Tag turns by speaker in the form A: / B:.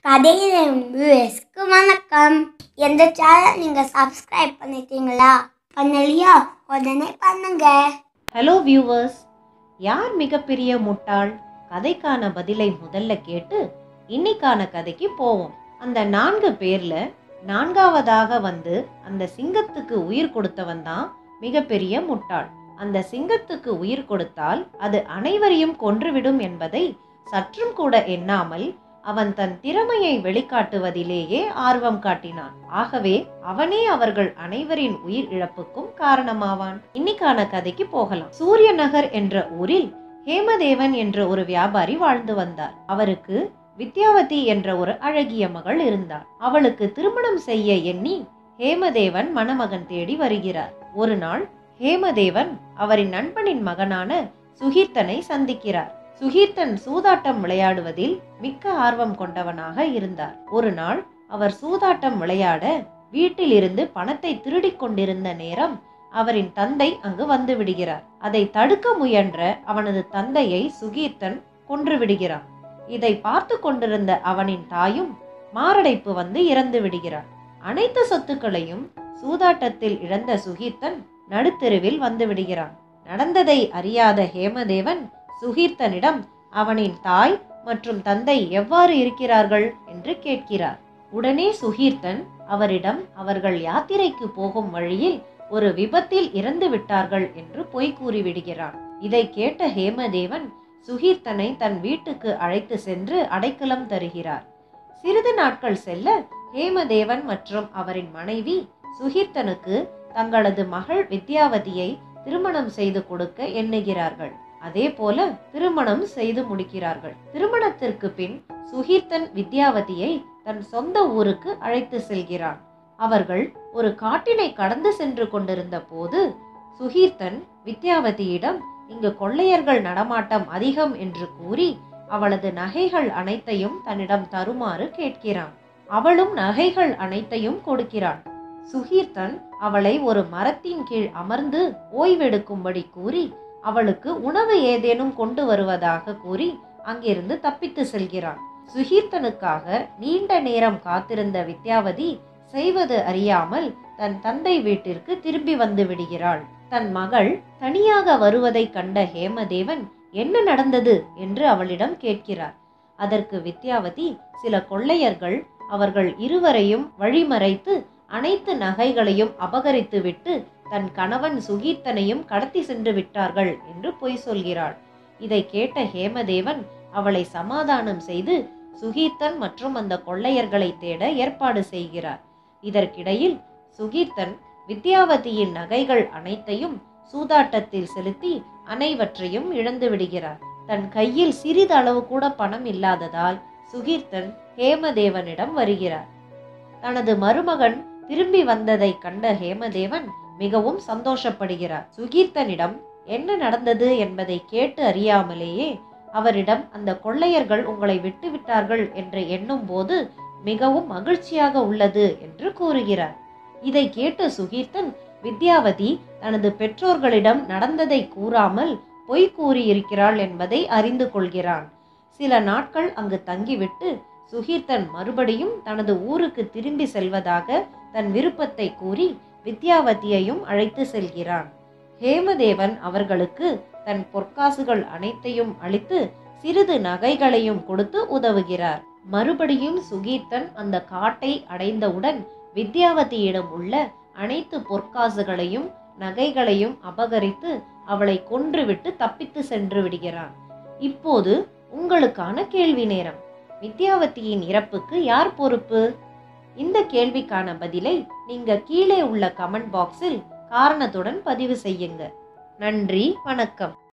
A: கதையிலும் வியூவர்ஸ்க்கு வணக்கம் எந்த சேனல் நீங்கள் சப்ஸ்கிரைப் பண்ணிட்டீங்களா பண்ணலையா உடனே பண்ணுங்க
B: ஹலோ வியூவர்ஸ் யார் மிகப்பெரிய முட்டாள் கதைக்கான பதிலை முதல்ல கேட்டு இன்னைக்கான கதைக்கு போவோம் அந்த நான்கு பேர்ல நான்காவதாக வந்து அந்த சிங்கத்துக்கு உயிர் கொடுத்தவன் தான் மிகப்பெரிய முட்டாள் அந்த சிங்கத்துக்கு உயிர் கொடுத்தால் அது அனைவரையும் கொன்றுவிடும் என்பதை சற்றும் கூட எண்ணாமல் அவன் தன் திறமையை வெளிக்காட்டுவதிலேயே ஆர்வம் காட்டினான் ஆகவே அவனே அவர்கள் அனைவரின் உயிர் இழப்புக்கும் காரணமாவான் இன்னைக்கான கதைக்கு போகலாம் சூரிய நகர் என்ற ஊரில் ஹேமதேவன் என்ற ஒரு வியாபாரி வாழ்ந்து வந்தார் அவருக்கு வித்யாவதி என்ற ஒரு அழகிய மகள் இருந்தாள் அவளுக்கு திருமணம் செய்ய எண்ணி ஹேமதேவன் மணமகன் தேடி வருகிறார் ஒரு நாள் ஹேமதேவன் அவரின் நண்பனின் மகனான சுகீர்த்தனை சந்திக்கிறார் சுகீர்த்தன் சூதாட்டம் விளையாடுவதில் மிக்க ஆர்வம் கொண்டவனாக இருந்தார் ஒரு நாள் அவர் சூதாட்டம் விளையாட வீட்டிலிருந்து பணத்தை திருடிக் கொண்டிருந்த நேரம் அவரின் தந்தை அங்கு வந்து விடுகிறார் அதை தடுக்க முயன்ற அவனது தந்தையை சுகீர்த்தன் கொன்று விடுகிறான் இதை பார்த்து கொண்டிருந்த அவனின் தாயும் மாரடைப்பு வந்து இறந்து விடுகிறார் அனைத்து சொத்துக்களையும் சூதாட்டத்தில் இழந்த சுகீர்த்தன் நடுத்தெருவில் வந்து விடுகிறான் நடந்ததை அறியாத ஹேமதேவன் சுகீர்த்தனிடம் அவனின் தாய் மற்றும் தந்தை எவ்வாறு இருக்கிறார்கள் என்று கேட்கிறார் உடனே சுகீர்த்தன் அவரிடம் அவர்கள் யாத்திரைக்கு போகும் வழியில் ஒரு விபத்தில் இறந்து விட்டார்கள் என்று பொய் கூறிவிடுகிறான் இதை கேட்ட ஹேமதேவன் சுகீர்த்தனை தன் வீட்டுக்கு அழைத்து சென்று அடைக்கலம் தருகிறார் சிறிது நாட்கள் செல்ல ஹேமதேவன் மற்றும் அவரின் மனைவி சுகீர்த்தனுக்கு தங்களது மகள் வித்யாவதியை திருமணம் செய்து கொடுக்க எண்ணுகிறார்கள் அதே போல திருமணம் செய்து முடிக்கிறார்கள் திருமணத்திற்கு பின் சுகீர்த்தன் வித்யாவதியை தன் சொந்த ஊருக்கு அழைத்து செல்கிறான் அவர்கள் ஒரு காட்டினை கடந்து சென்று கொண்டிருந்த போது சுகீர்த்தன் வித்யாவதியிடம் இங்கு கொள்ளையர்கள் நடமாட்டம் அதிகம் என்று கூறி அவளது நகைகள் அனைத்தையும் தன்னிடம் தருமாறு கேட்கிறான் அவளும் நகைகள் அனைத்தையும் கொடுக்கிறான் சுகீர்த்தன் அவளை ஒரு மரத்தின் கீழ் அமர்ந்து ஓய்வெடுக்கும்படி கூறி அவளுக்கு உணவு ஏதேனும் கொண்டு வருவதாக கூறி அங்கிருந்து தப்பித்து செல்கிறான் சுகீர்த்தனுக்காக நீண்ட நேரம் காத்திருந்த வித்யாவதி செய்வது அறியாமல் தன் தந்தை வீட்டிற்கு திரும்பி வந்து விடுகிறாள் தன் மகள் தனியாக வருவதை கண்ட ஹேமதேவன் என்ன நடந்தது என்று அவளிடம் கேட்கிறார் அதற்கு வித்யாவதி சில கொள்ளையர்கள் அவர்கள் இருவரையும் வழிமறைத்து அனைத்து நகைகளையும் அபகரித்துவிட்டு தன் கணவன் சுகீர்த்தனையும் கடத்தி சென்று விட்டார்கள் என்று பொய் சொல்கிறாள் இதை கேட்ட ஹேமதேவன் அவளை சமாதானம் செய்து சுகீர்த்தன் மற்றும் அந்த கொள்ளையர்களை தேட ஏற்பாடு செய்கிறார் இதற்கிடையில் சுகீர்த்தன் வித்யாவதியின் நகைகள் அனைத்தையும் சூதாட்டத்தில் செலுத்தி அனைவற்றையும் இழந்து விடுகிறார் தன் கையில் சிறிதளவு கூட பணம் இல்லாததால் சுகீர்த்தன் ஹேமதேவனிடம் வருகிறார் தனது மருமகன் திரும்பி வந்ததை கண்ட ஹேமதேவன் மிகவும் சந்தோஷப்படுகிறார் சுகீர்த்தனிடம் என்ன நடந்தது என்பதை கேட்டு அறியாமலேயே அவரிடம் அந்த கொள்ளையர்கள் உங்களை விட்டுவிட்டார்கள் என்று எண்ணும் போது மிகவும் மகிழ்ச்சியாக உள்ளது என்று கூறுகிறார் இதை கேட்டு சுகீர்த்தன் வித்யாவதி தனது பெற்றோர்களிடம் நடந்ததை கூறாமல் பொய் கூறியிருக்கிறாள் என்பதை அறிந்து கொள்கிறான் சில நாட்கள் அங்கு தங்கிவிட்டு சுகீர்த்தன் மறுபடியும் தனது ஊருக்கு திரும்பி செல்வதாக தன் விருப்பத்தை கூறி வித்யாவதியையும் அழைத்து செல்கிறான் ஹேமதேவன் அவர்களுக்கு தன் பொற்காசுகள் அனைத்தையும் அளித்து சிறிது நகைகளையும் கொடுத்து உதவுகிறார் மறுபடியும் சுகீர்த்தன் அந்த காட்டை அடைந்தவுடன் வித்யாவதியிடம் உள்ள அனைத்து பொற்காசுகளையும் நகைகளையும் அபகரித்து அவளை கொன்றுவிட்டு தப்பித்து சென்று விடுகிறான் இப்போது உங்களுக்கான கேள்வி நேரம் வித்யாவதியின் இறப்புக்கு யார் பொறுப்பு இந்த கேள்விக்கான பதிலை நீங்க கீழே உள்ள கமெண்ட் பாக்ஸில் காரணத்துடன் பதிவு செய்யுங்க நன்றி வணக்கம்